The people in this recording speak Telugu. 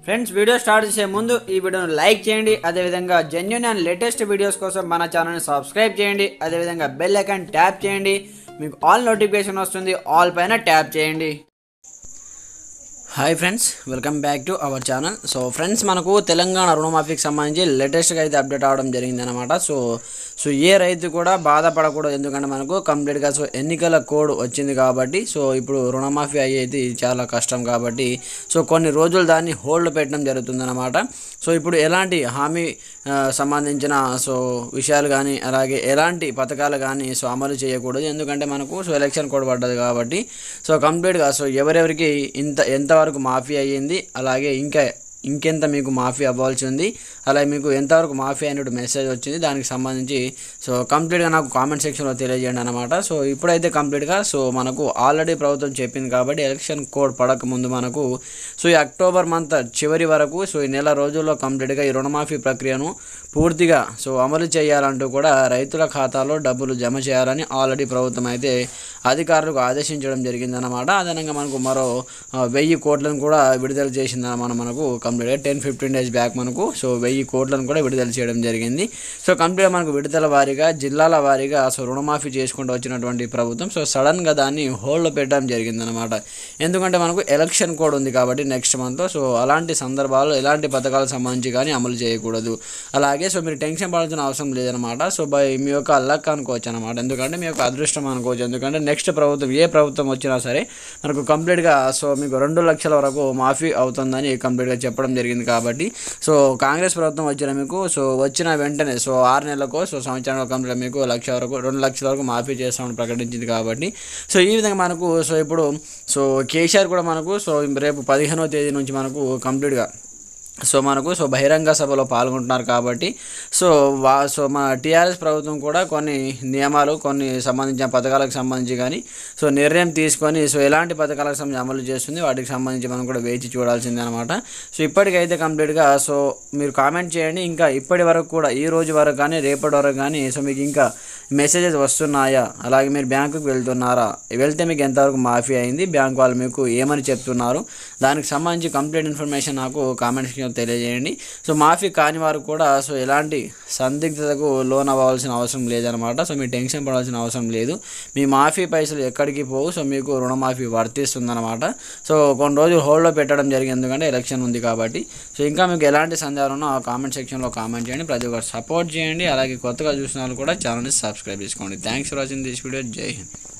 ఫ్రెండ్స్ వీడియో స్టార్ట్ చేసే ముందు ఈ వీడియోను లైక్ చేయండి అదేవిధంగా జెన్యున్ అండ్ లేటెస్ట్ వీడియోస్ కోసం మన ఛానల్ని సబ్స్క్రైబ్ చేయండి అదేవిధంగా బెల్ ఐకాన్ ట్యాప్ చేయండి మీకు ఆల్ నోటిఫికేషన్ వస్తుంది ఆల్ పైన ట్యాప్ చేయండి hi friends welcome back to our channel so friends మనకు తెలంగాణ రుణమాఫీకి సంబంధించి లేటెస్ట్గా అయితే అప్డేట్ అవడం జరిగింది అనమాట సో సో ఏ రైతు కూడా బాధపడకూడదు ఎందుకంటే మనకు కంప్లీట్గా సో ఎన్నికల కోడ్ వచ్చింది కాబట్టి సో ఇప్పుడు రుణమాఫీ అయ్యేది చాలా కష్టం కాబట్టి సో కొన్ని రోజులు దాన్ని హోల్డ్ పెట్టడం జరుగుతుందన్నమాట సో ఇప్పుడు ఎలాంటి హామీ ఆ, సంబంధించిన సో విషయాలు కానీ అలాగే ఎలాంటి పథకాలు కానీ సో అమలు చేయకూడదు ఎందుకంటే మనకు సో ఎలక్షన్ కోడ్ పడ్డది కాబట్టి సో కంప్లీట్గా సో ఎవరెవరికి ఇంత ఎంతవరకు మాఫీ అయ్యింది అలాగే ఇంకా ఇంకెంత మీకు మాఫీ అవ్వాల్సి ఉంది అలాగే మీకు ఎంతవరకు మాఫీ అయినట్టు మెసేజ్ వచ్చింది దానికి సంబంధించి సో కంప్లీట్గా నాకు కామెంట్ సెక్షన్లో తెలియజేయండి అనమాట సో ఇప్పుడైతే కంప్లీట్గా సో మనకు ఆల్రెడీ ప్రభుత్వం చెప్పింది కాబట్టి ఎలక్షన్ కోడ్ పడక ముందు మనకు సో ఈ అక్టోబర్ మంత్ చివరి వరకు సో ఈ నెల రోజుల్లో కంప్లీట్గా ఈ రుణమాఫీ ప్రక్రియను పూర్తిగా సో అమలు చేయాలంటూ కూడా రైతుల ఖాతాలో డబ్బులు జమ చేయాలని ఆల్రెడీ ప్రభుత్వం అయితే అధికారులకు ఆదేశించడం జరిగిందన్నమాట అదనంగా మనకు మరో ఆ, వెయ్యి కోట్లను కూడా విడుదల చేసిందన్నమాట మనకు కంప్లీట్గా టెన్ ఫిఫ్టీన్ డేస్ బ్యాక్ మనకు సో వెయ్యి కోట్లను కూడా విడుదల చేయడం జరిగింది సో కంప్లీట్గా మనకు విడుదల వారీగా జిల్లాల వారీగా సో రుణమాఫీ చేసుకుంటూ వచ్చినటువంటి ప్రభుత్వం సో సడన్గా దాన్ని హోల్డ్లో పెట్టడం జరిగిందనమాట ఎందుకంటే మనకు ఎలక్షన్ కోడ్ ఉంది కాబట్టి నెక్స్ట్ మంత్ సో అలాంటి సందర్భాల్లో ఎలాంటి పథకాలకు సంబంధించి కానీ అమలు చేయకూడదు అలాగే సో మీరు టెన్షన్ పడాల్సిన అవసరం లేదనమాట సో బై మీ యొక్క లక్ అనుకోవచ్చు అనమాట ఎందుకంటే మీ యొక్క అదృష్టం అనుకోవచ్చు ఎందుకంటే నెక్స్ట్ ప్రభుత్వం ఏ ప్రభుత్వం వచ్చినా సరే మనకు కంప్లీట్గా సో మీకు రెండు లక్షల వరకు మాఫీ అవుతుందని కంప్లీట్గా చెప్పడం జరిగింది కాబట్టి సో కాంగ్రెస్ ప్రభుత్వం వచ్చిన మీకు సో వచ్చిన వెంటనే సో ఆరు నెలలకు సో సంవత్సరంలో కంప్లీట్ మీకు లక్ష వరకు రెండు లక్షల వరకు మాఫీ చేస్తామని ప్రకటించింది కాబట్టి సో ఈ విధంగా మనకు సో ఇప్పుడు సో కేసీఆర్ కూడా మనకు సో రేపు పదిహేనవ తేదీ నుంచి మనకు కంప్లీట్గా సో మనకు సో బహిరంగ సభలో పాల్గొంటున్నారు కాబట్టి సో వా సో మన టీఆర్ఎస్ ప్రభుత్వం కూడా కొన్ని నియమాలు కొన్ని సంబంధించిన పథకాలకు సంబంధించి కానీ సో నిర్ణయం తీసుకొని సో ఎలాంటి పథకాలకు సంబంధించి అమలు చేస్తుంది వాటికి సంబంధించి మనం కూడా వేచి చూడాల్సిందే అనమాట సో ఇప్పటికైతే కంప్లీట్గా సో మీరు కామెంట్ చేయండి ఇంకా ఇప్పటి వరకు కూడా ఈ రోజు వరకు కానీ రేపటి వరకు కానీ సో మీకు ఇంకా మెసేజెస్ వస్తున్నాయా అలాగే మీరు బ్యాంకుకి వెళ్తున్నారా వెళ్తే మీకు ఎంతవరకు మాఫీ అయింది బ్యాంక్ వాళ్ళు మీకు ఏమని చెప్తున్నారు దానికి సంబంధించి కంప్లీట్ ఇన్ఫర్మేషన్ నాకు కామెంట్ సెక్షన్లో తెలియజేయండి సో మాఫీ కాని వారు కూడా సో ఎలాంటి సందిగ్ధతకు లోన్ అవ్వాల్సిన అవసరం లేదనమాట సో మీరు టెన్షన్ పడాల్సిన అవసరం లేదు మీ మాఫీ పైసలు ఎక్కడికి పోవు సో మీకు రుణమాఫీ వర్తిస్తుందన్నమాట సో కొన్ని రోజులు హోల్డ్లో పెట్టడం జరిగింది ఎందుకంటే ఎలక్షన్ ఉంది కాబట్టి సో ఇంకా మీకు ఎలాంటి సందేహాలు ఉన్నా ఆ కామెంట్ సెక్షన్లో కామెంట్ చేయండి ప్రతి ఒక్కరు సపోర్ట్ చేయండి అలాగే కొత్తగా చూసిన వాళ్ళు కూడా ఛానల్ని సబ్స్క్రైబ్ చేసుకోండి thanks for watching this video Jai Hind